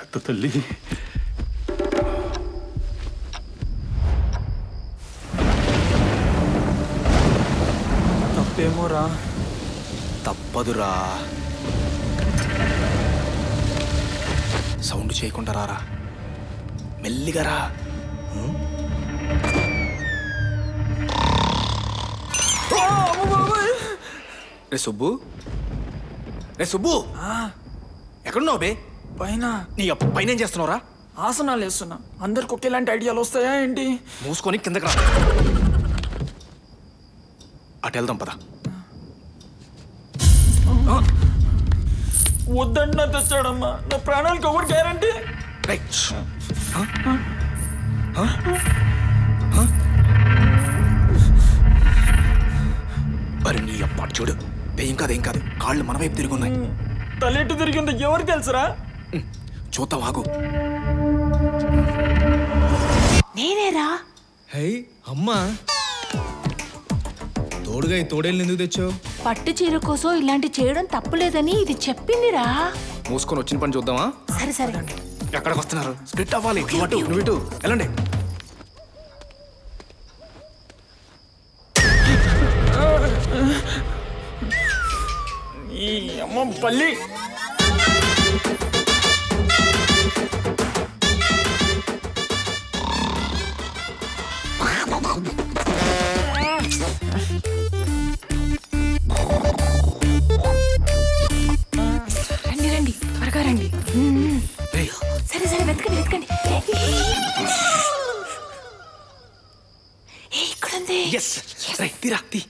పెద్ద తల్లి తప్పేమో రా తప్పదురా సౌండ్ చేయకుండా రారా మెల్లిగా రా ఉం? రే సుబ్బు రే సుబ్బు ఎక్కడున్నావు బే పైన నీ అప్ప పైన ఏం చేస్తున్నావురా ఆసనాలు వేస్తున్నా అందరికి ఒకేలాంటి ఐడియాలు వస్తాయా ఏంటి మూసుకొని కిందకి రా అటు వెళ్దాం పద వద్దంటున్నా తెచ్చాడమ్మా నా ప్రాణాలకు ఎవరు గ్యారంటీ రైట్ అరే నీ అప్ప అటు చూడు ఏం కాదు ఏం కాదు కాళ్ళు మన వైపు తిరిగి ఉన్నాయి తలెట్టు తిరిగింది ఎవరు తెలుసురా చూద్దాం ఆగు నేనేరా హై అమ్మా తోడుగా ఈ తోడేళ్ళు ఎందుకు తెచ్చావు పట్టు చీర కోసం ఇలాంటి చేయడం తప్పులేదని ఇది చెప్పిందిరా మూసుకొని వచ్చిన పని చూద్దామా సరే సరే ఎక్కడికి వస్తున్నారు స్ప్లిట్ అవ్వాలి నువ్వు అటు నువ్వు ఇటు వెళ్ళండి ఈ అమ్మ పల్లి రండి రండి త్వరగా రండి మ్మ్. సరే సరే వెతకండి వెతకండి ఏ ఇక్కడుంది ఎస్ రైట్ తీరా తీ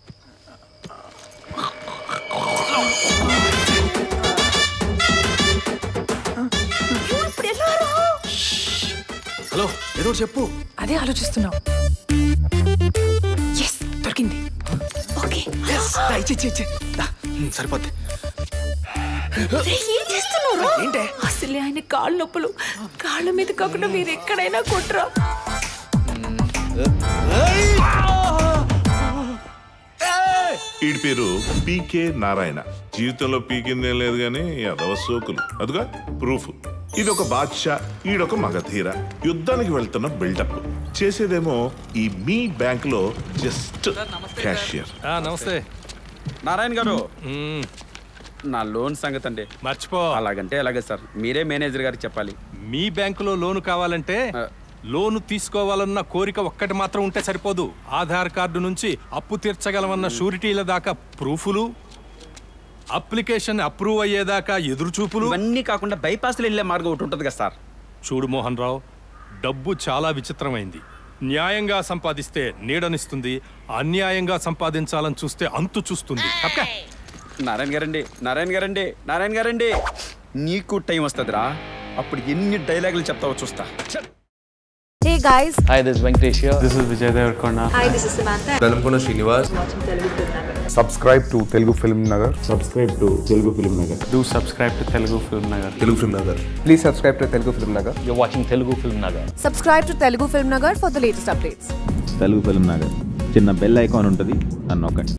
ఇప్పుడు ఎలా రా? హలో ఏదో ఒకటి చెప్పు అదే ఆలోచిస్తున్నావు ఎస్ దొరికింది ఓకే ఎస్ ఇచ్చి ఇచ్చి ఇచ్చి దా, ఉమ్, సరిపోద్ది రే, ఏం చేస్తున్నారు ఏంటే? అసలే ఆయన కాళ్ళ నొప్పులు కాళ్ళ మీద కాకుండా మీరు ఎక్కడైనా కొట్రా వీడి పేరు పీకే నారాయణ జీవితంలో పీకిందేం లేదు కానీ అదవ సోకులు అదుగా ప్రూఫ్ ఇది ఒక బాద్షా ఈడొక మగధీర యుద్ధానికి వెళ్తున్న బిల్డప్ చేసేదేమో ఈ మీ బ్యాంక్ లో జస్ట్ క్యాషియర్ నమస్తే నారాయణ గారు నా లోన్ సంగతి అండి మర్చిపో అలాగంటే అలాగే సార్ మీరే మేనేజర్ గారికి చెప్పాలి మీ బ్యాంకులో లోను కావాలంటే ఆ. లోను తీసుకోవాలన్న కోరిక ఒక్కటి మాత్రం ఉంటే సరిపోదు ఆధార్ కార్డు నుంచి అప్పు తీర్చగలమన్న షూరిటీల దాకా ప్రూఫులు అప్లికేషన్ అప్రూవ్ అయ్యేదాకా ఎదురుచూపులు ఇవన్నీ కాకుండా బైపాస్లో వెళ్ళే మార్గం ఒకటి ఉంటుంది కదా సార్ చూడు మోహన్ రావు డబ్బు చాలా విచిత్రమైంది న్యాయంగా సంపాదిస్తే నీడనిస్తుంది అన్యాయంగా సంపాదించాలని చూస్తే అంతు చూస్తుంది తప్పకా? నారాయణ గారండి నారాయణ గారండి నారాయణ గారండి నీకు టైం వస్తుందిరా అప్పుడు ఎన్ని డైలాగులు చెప్తావో చూస్తా Hey guys, Hi, this is Venkatesh here. This is Vijay Devarakonda hi, this is Samantha. Velankonda Srinivas subscribe to Telugu film Nagar do subscribe to Telugu film Nagar Telugu film Nagar please subscribe to Telugu film Nagar You're watching Telugu Film Nagar. Subscribe to Telugu Film Nagar for the latest updates. Telugu film Nagar చిన్న bell icon ఉంటుంది నన్ను నొక్కండి